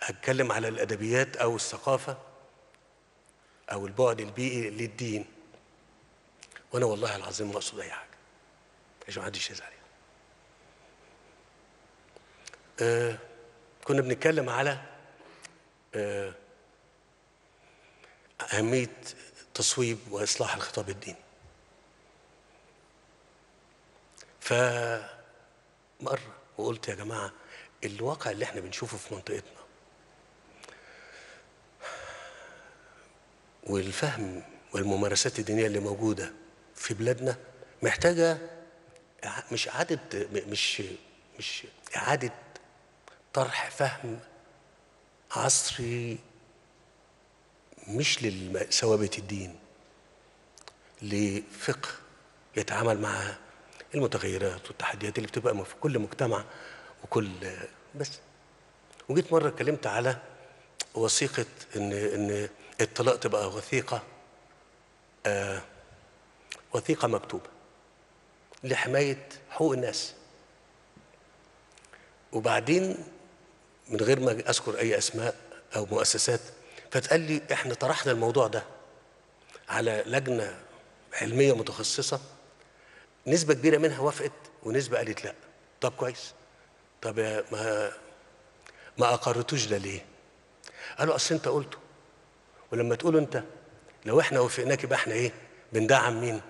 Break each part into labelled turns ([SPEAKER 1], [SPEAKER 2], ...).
[SPEAKER 1] هتكلم على الادبيات او الثقافه او البعد البيئي للدين وانا والله العظيم ما اقصد اي حاجه عشان ما حدش يزعل يعني. آه كنا بنتكلم على آه اهميه تصويب واصلاح الخطاب الديني فمره وقلت يا جماعه الواقع اللي احنا بنشوفه في منطقتنا والفهم والممارسات الدينيه اللي موجوده في بلادنا محتاجه إع- مش اعاده م- مش مش اعاده طرح فهم عصري مش لثوابت الدين لفقه يتعامل مع المتغيرات والتحديات اللي بتبقى في كل مجتمع وكل بس وجيت مره اتكلمت على وثيقه ان ان الطلاق تبقى وثيقه آه وثيقه مكتوبه لحمايه حقوق الناس وبعدين من غير ما اذكر اي اسماء او مؤسسات فتقال لي احنا طرحنا الموضوع ده على لجنه علميه متخصصه نسبه كبيره منها وافقت ونسبه قالت لا طب كويس طب يا ما ما اقرتوش ده ليه قالوا اصل انت قلته ولما تقولوا انت لو احنا وافقناك يبقى احنا ايه بندعم مين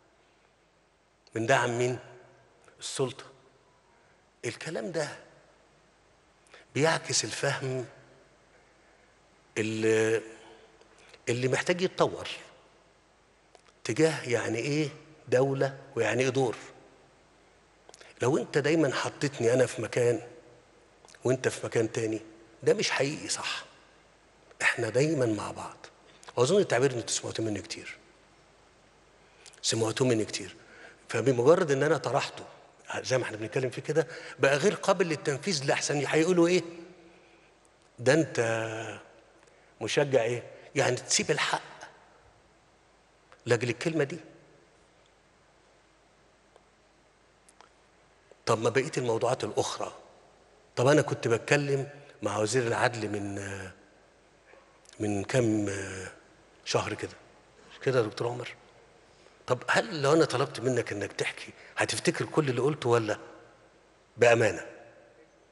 [SPEAKER 1] بندعم مين السلطه الكلام ده بيعكس الفهم اللي اللي محتاج يتطور تجاه يعني ايه دولة ويعني ايه دور لو انت دايما حطيتني انا في مكان وانت في مكان تاني ده مش حقيقي صح احنا دايما مع بعض واظن التعبير انتوا سمعتوه مني كتير سمعتوه مني كتير فبمجرد ان انا طرحته زي ما احنا بنتكلم فيه كده بقى غير قابل للتنفيذ لاحسن هيقولوا ايه ده انت مشجع ايه يعني تسيب الحق لاجل الكلمه دي طب ما بقيه الموضوعات الاخرى طب انا كنت بتكلم مع وزير العدل من من كام شهر كده مش كده يا دكتور عمر طب هل لو انا طلبت منك انك تحكي هتفتكر كل اللي قلته ولا بامانه